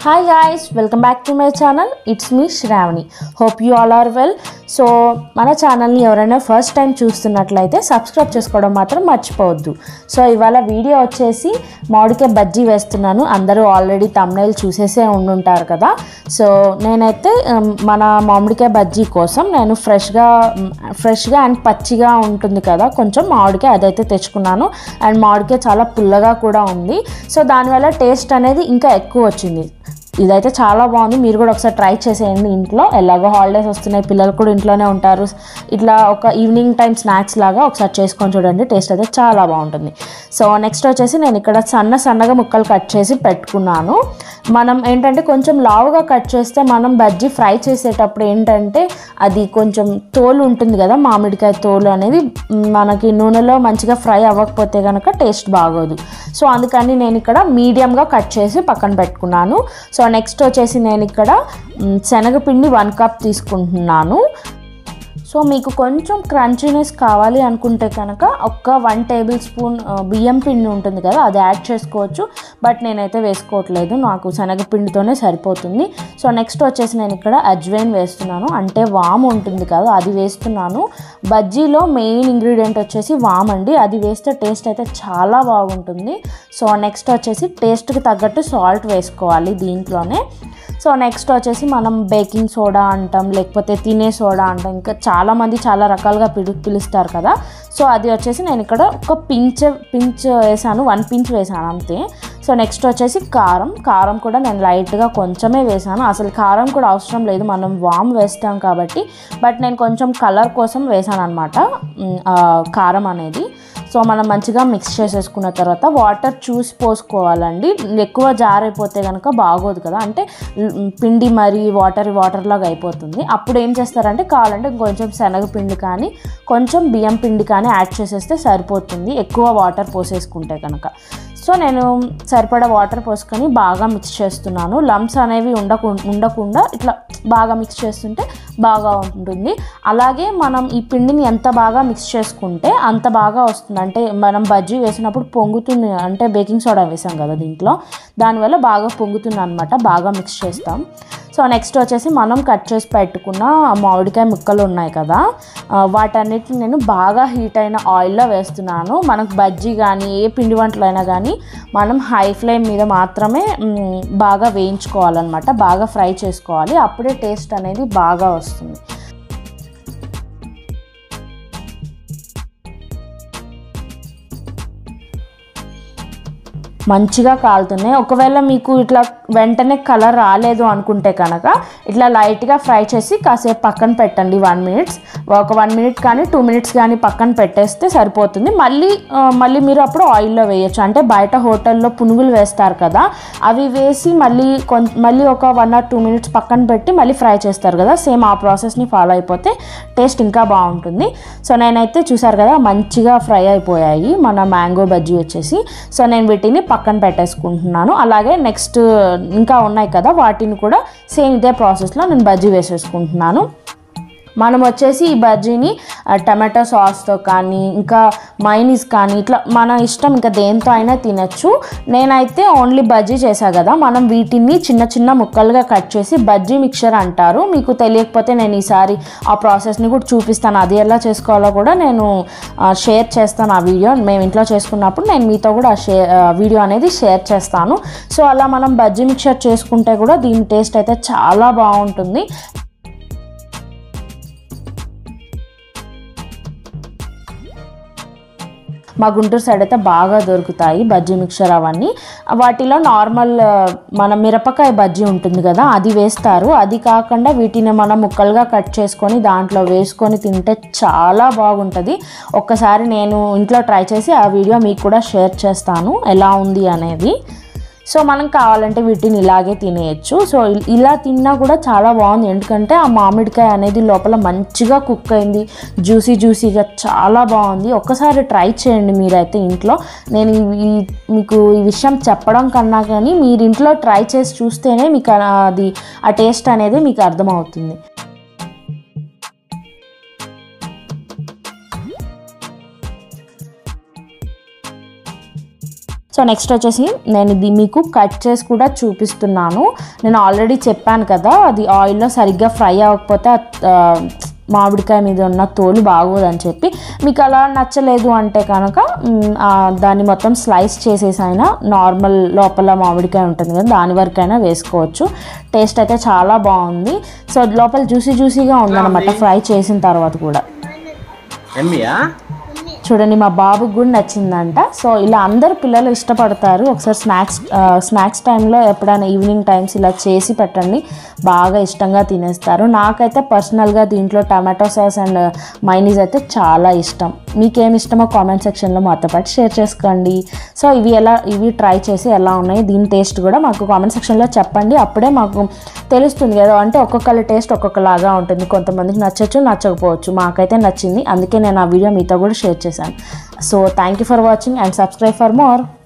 hi guys welcome back to my channel it's me Sravani hope you all are well so మన ఛానల్ని ఎవరైనా first time చూస్తున్నట్లయితే subscribe చేసుకోవడం మాత్రం మర్చిపోవద్దు సో ఇవాళ వీడియో వచ్చేసి మామిడికాయ బజ్జీ వేస్తున్నాను అందరూ ఆల్రెడీ తమ్నైల్ చూసేసే ఉండుంటారు కదా సో నేనైతే ఉమ్, మన మామిడికాయ బజ్జీ కోసం నేను ఫ్రెష్గా ఫ్రెష్గా అండ్ పచ్చిగా ఉంటుంది కదా కొంచెం మామిడికాయ అదైతే తెచ్చుకున్నాను అండ్ మామిడికాయ చాలా పుల్లగా కూడా ఉంది సో దానివల్ల టేస్ట్ అనేది ఇంకా ఎక్కువ వచ్చింది ఇదైతే చాలా బాగుంది మీరు కూడా ఒకసారి ట్రై చేసేయండి ఇంట్లో ఎలాగో హాలిడేస్ వస్తున్నాయి పిల్లలు కూడా ఇంట్లోనే ఉంటారు ఇట్లా ఒక ఈవినింగ్ టైం స్నాక్స్ లాగా ఒకసారి చేసుకొని చూడండి టేస్ట్ అయితే చాలా బాగుంటుంది సో నెక్స్ట్ వచ్చేసి నేను ఇక్కడ సన్న సన్నగా ముక్కలు కట్ చేసి పెట్టుకున్నాను మనం ఏంటంటే కొంచెం లావుగా కట్ చేస్తే మనం బజ్జీ ఫ్రై చేసేటప్పుడు ఏంటంటే అది కొంచెం తోలు ఉంటుంది కదా మామిడికాయ తోలు అనేది మ్, మనకి నూనెలో మంచిగా ఫ్రై అవ్వకపోతే కనుక టేస్ట్ బాగోదు సో అందుకని నేను ఇక్కడ మీడియంగా కట్ చేసి పక్కన పెట్టుకున్నాను సో నెక్స్ట్ వచ్చేసి నేను ఇక్కడ మ్, శనగపిండి వన్ కప్ తీసుకుంటున్నాను సో మీకు కొంచెం క్రంచీనెస్ కావాలి అనుకుంటే కనుక ఒక్క వన్ టేబుల్ స్పూన్ ఆ, బియ్యం పిండి ఉంటుంది కదా అది యాడ్ చేసుకోవచ్చు బట్ నేనైతే వేసుకోవట్లేదు నాకు శనగపిండితోనే సరిపోతుంది సో నెక్స్ట్ వచ్చేసి నేను ఇక్కడ అజ్వైన్ వేస్తున్నాను అంటే వామ్ ఉంటుంది కదా అది వేస్తున్నాను బజ్జీలో మెయిన్ ఇంగ్రీడియంట్ వచ్చేసి వామ్ అండి అది వేస్తే టేస్ట్ అయితే చాలా బాగుంటుంది సో నెక్స్ట్ వచ్చేసి టేస్ట్కి తగ్గట్టు సాల్ట్ వేసుకోవాలి దీంట్లోనే సో నెక్స్ట్ వచ్చేసి మనం బేకింగ్ సోడా అంటాం లేకపోతే తినే సోడా అంటాం ఇంకా చాలామంది చాలా రకాలుగా పిలు పిలుస్తారు కదా సో అది వచ్చేసి నేను ఇక్కడ ఒక పించ్ పించ్ వేసాను వన్ పించ్ వేసాను అంతే సో నెక్స్ట్ వచ్చేసి కారం కారం కూడా నేను లైట్గా కొంచెమే వేసాను అసలు కారం కూడా అవసరం లేదు మనం వామ్ వేస్తాం కాబట్టి బట్ నేను కొంచెం కలర్ కోసం వేసాను అనమాట కారం అనేది సో మనం మంచిగా మిక్స్ చేసేసుకున్న తర్వాత వాటర్ చూసి పోసుకోవాలండి ఎక్కువ జారైపోతే కనుక బాగోదు కదా అంటే మ్, పిండి మరి వాటర్ వాటర్ లాగా అయిపోతుంది అప్పుడు ఏం చేస్తారంటే కావాలంటే కొంచెం శనగపిండి కానీ కొంచెం బియ్యం పిండి కానీ యాడ్ చేసేస్తే సరిపోతుంది ఎక్కువ వాటర్ పోసేసుకుంటే కనుక సో నేను సరిపడా వాటర్ పోసుకొని బాగా మిక్స్ చేస్తున్నాను లమ్స్ అనేవి ఉండకు ఉండకుండా ఇట్లా బాగా మిక్స్ చేస్తుంటే బాగా ఉంటుంది అలాగే మనం ఈ పిండిని ఎంత బాగా మిక్స్ చేసుకుంటే అంత బాగా వస్తుంది అంటే మనం బజ్జీ వేసినప్పుడు పొంగుతుంది అంటే బేకింగ్ సోడా వేసాం కదా దీంట్లో దానివల్ల బాగా పొంగుతుంది అనమాట బాగా మిక్స్ చేస్తాం సో నెక్స్ట్ వచ్చేసి మనం కట్ చేసి పెట్టుకున్న మామిడికాయ ముక్కలు ఉన్నాయి కదా ఆ, వాటన్నిటిని నేను బాగా హీట్ అయిన ఆయిల్లో వేస్తున్నాను మనకు బజ్జీ కానీ ఏ పిండి వంటలైనా కానీ మనం హై ఫ్లేమ్ మీద మాత్రమే మ్, బాగా వేయించుకోవాలన్నమాట బాగా ఫ్రై చేసుకోవాలి అప్పుడే టేస్ట్ అనేది బాగా వస్తుంది మంచిగా కాలుతున్నాయి ఒకవేళ మీకు ఇట్లా వెంటనే కలర్ రాలేదు అనుకుంటే కనుక ఇట్లా లైట్గా ఫ్రై చేసి కాసేపు పక్కన పెట్టండి వన్ మినిట్స్ ఒక వన్ మినిట్ కానీ టూ మినిట్స్ కానీ పక్కన పెట్టేస్తే సరిపోతుంది మళ్ళీ ఆ, మళ్ళీ మీరు అప్పుడు ఆయిల్లో వేయచ్చు అంటే బయట హోటల్లో పునుగులు వేస్తారు కదా అవి వేసి మళ్ళీ కొంచెం మళ్ళీ ఒక వన్ ఆర్ టూ మినిట్స్ పక్కన పెట్టి మళ్ళీ ఫ్రై చేస్తారు కదా సేమ్ ఆ ప్రాసెస్ని ఫాలో అయిపోతే టేస్ట్ ఇంకా బాగుంటుంది సో నేనైతే చూసారు కదా మంచిగా ఫ్రై అయిపోయాయి మన మ్యాంగో బజ్జీ వచ్చేసి సో నేను వీటిని పక్కన పెట్టేసుకుంటున్నాను అలాగే నెక్స్ట్ ఇంకా ఉన్నాయి కదా వాటిని కూడా సేమ్ ఇదే ప్రాసెస్లో నేను బజ్జీ వేసేసుకుంటున్నాను మనం వచ్చేసి ఈ బజ్జీని ఆ, టమాటో సాస్తో కానీ ఇంకా మైనీస్ కానీ ఇట్లా మన ఇష్టం ఇంకా దేంతో అయినా తినచ్చు నేనైతే ఓన్లీ బజ్జీ చేశా కదా మనం వీటిని చిన్న చిన్న ముక్కలుగా కట్ చేసి బజ్జీ మిక్చర్ అంటారు మీకు తెలియకపోతే నేను ఈసారి ఆ ప్రాసెస్ని కూడా చూపిస్తాను అది ఎలా చేసుకోవాలో కూడా నేను ఆ, షేర్ చేస్తాను ఆ వీడియో మేము ఇంట్లో చేసుకున్నప్పుడు నేను మీతో కూడా ఆ షేర్ ఆ, వీడియో అనేది షేర్ చేస్తాను సో అలా మనం బజ్జీ మిక్చర్ చేసుకుంటే కూడా దీని టేస్ట్ అయితే చాలా బాగుంటుంది మా గుంటూరు సైడ్ అయితే బాగా దొరుకుతాయి బజ్జీ మిక్చర్ అవన్నీ వాటిలో నార్మల్ ఆ, మన మిరపకాయ బజ్జీ ఉంటుంది కదా అది వేస్తారు అది కాకుండా వీటిని మనం ముక్కలుగా కట్ చేసుకొని దాంట్లో వేసుకొని తింటే చాలా బాగుంటుంది ఒక్కసారి నేను ఇంట్లో ట్రై చేసి ఆ వీడియో మీకు కూడా షేర్ చేస్తాను ఎలా ఉంది అనేది సో మనం కావాలంటే వీటిని ఇలాగే తినేయచ్చు సో ఇ- ఇలా తిన్నా కూడా చాలా బాగుంది ఎందుకంటే ఆ మామిడికాయ అనేది లోపల మంచిగా కుక్ అయింది జ్యూసీ జ్యూసీగా చాలా బాగుంది ఒక్కసారి ట్రై చేయండి మీరైతే ఇంట్లో నేను ఈ- ఈ మీకు ఈ విషయం చెప్పడం కన్నా కానీ మీరు ఇంట్లో ట్రై చేసి చూస్తేనే మీకు ఆ- అది ఆ టేస్ట్ అనేది మీకు అర్థమవుతుంది సో నెక్స్ట్ వచ్చేసి నేను ఇది మీకు కట్ చేసి కూడా చూపిస్తున్నాను నేను ఆల్రెడీ చెప్పాను కదా అది ఆయిల్లో సరిగ్గా ఫ్రై అవ్వకపోతే ఆ, మామిడికాయ మీద ఉన్న తోలు బాగోదని చెప్పి మీకు అలా నచ్చలేదు అంటే కనుక మ్, ఆ, దాన్ని మొత్తం స్లైస్ చేసేసి అయినా నార్మల్ లోపల మామిడికాయ ఉంటుంది కదా దాని వరకైనా వేసుకోవచ్చు టేస్ట్ అయితే చాలా బాగుంది సో లోపల జ్యూసీ జ్యూసీగా ఉందన్నమాట ఫ్రై చేసిన తర్వాత కూడా ఎమ్మియా చూడండి మా బాబుకి కూడా నచ్చిందంట సో ఇలా అందరు పిల్లలు ఇష్టపడతారు ఒకసారి స్నాక్స్ స్నాక్స్ టైంలో ఎప్పుడైనా ఈవినింగ్ టైమ్స్ ఇలా చేసి పెట్టండి బాగా ఇష్టంగా తినేస్తారు నాకైతే పర్సనల్గా దీంట్లో టమాటో సాస్ అండ్ మైనీస్ అయితే చాలా ఇష్టం మీకేమి ఇష్టమో కామెంట్ సెక్షన్లో మాతో పాటు షేర్ చేసుకోండి సో ఇవి ఎలా ఇవి ట్రై చేసి ఎలా ఉన్నాయి దీని టేస్ట్ కూడా మాకు కామెంట్ సెక్షన్లో చెప్పండి అప్పుడే మాకు తెలుస్తుంది కదా అంటే ఒక్కొక్కరి టేస్ట్ ఒక్కొక్కలాగా ఉంటుంది కొంతమందికి నచ్చచ్చు నచ్చకపోవచ్చు మాకైతే నచ్చింది అందుకే నేను ఆ వీడియో మీతో కూడా షేర్ చేశాను so thank you for watching and subscribe for more